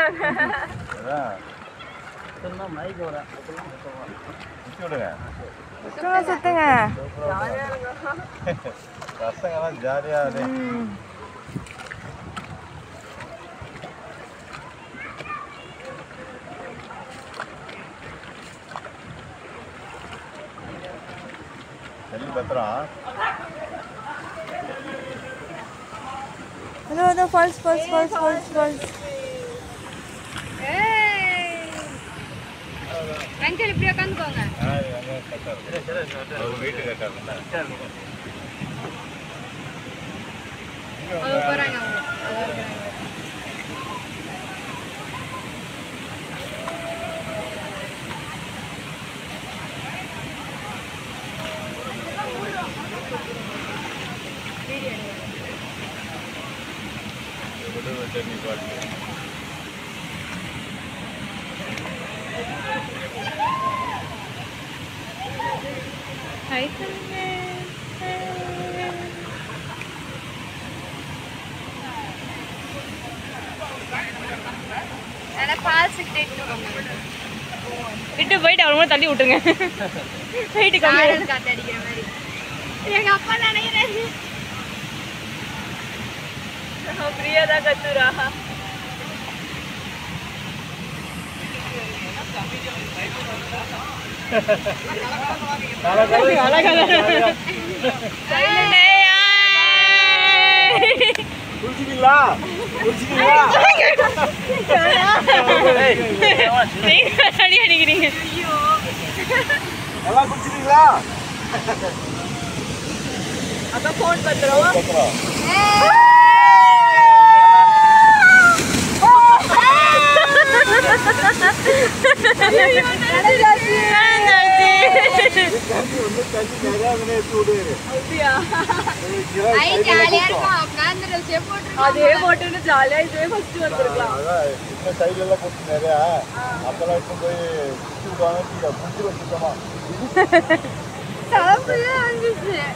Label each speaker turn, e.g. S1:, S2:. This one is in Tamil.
S1: போறாங்க
S2: அதான்
S3: சுத்தமாக மைக் வர
S2: சுற்றி விடுங்க
S1: சுத்துங்க சுத்துங்க
S2: பசங்கெல்லாம் ஜாலியாக
S1: ம்.
S2: செல்லி பத்திரம்
S1: அதோ அதோ falls falls falls falls falls
S4: uncle இப்படி உட்காந்துக்கோங்க
S2: ஒரு வீட்டு கேட்காதுல்ல
S4: அவங்க போறாங்க அவங்க
S2: விடுவு தண்ணி பாட்டு
S4: ஹை சொல்லுங்க ஆனா ஃபால்ஸ் கிட்ட
S1: விட்டு போயிட்டு அவங்க கூட தள்ளி விட்டுருங்க போயிட்டு கம்மி
S4: காதல் காத்து அடிக்கிற மாதிரி எங்க அப்பா நினைக்கிறேன்
S1: பிரியா தான் கத்துரா
S3: குடிச்சிங்களா குடிச்சிங்களா
S1: அடி அடிக்கிறீங்க
S3: நல்லா குடிச்சிட்டீங்களா
S1: அதான் ஃபோன் பத்துறோம்
S2: பத்திரம்
S3: தண்ணி வந்து தண்ணி நிறையா எடுத்து விடுவாரு
S4: ஐ ஜாலியா இருக்கும் உட்காந்து செப்போட்டு
S1: அதே போட்டுன்னு ஜாலியா இதுவே ஃபர்ஸ்ட் வந்திருக்கலாம்
S2: அதான் இந்த சைடுல எல்லாம் கொடுத்து நிறையா அப்பெல்லாம் எடுத்து போய் குடிச்சு விடுவாங்க குடிச்சு வச்சுட்டோமா
S4: தலப்புல வந்துச்சு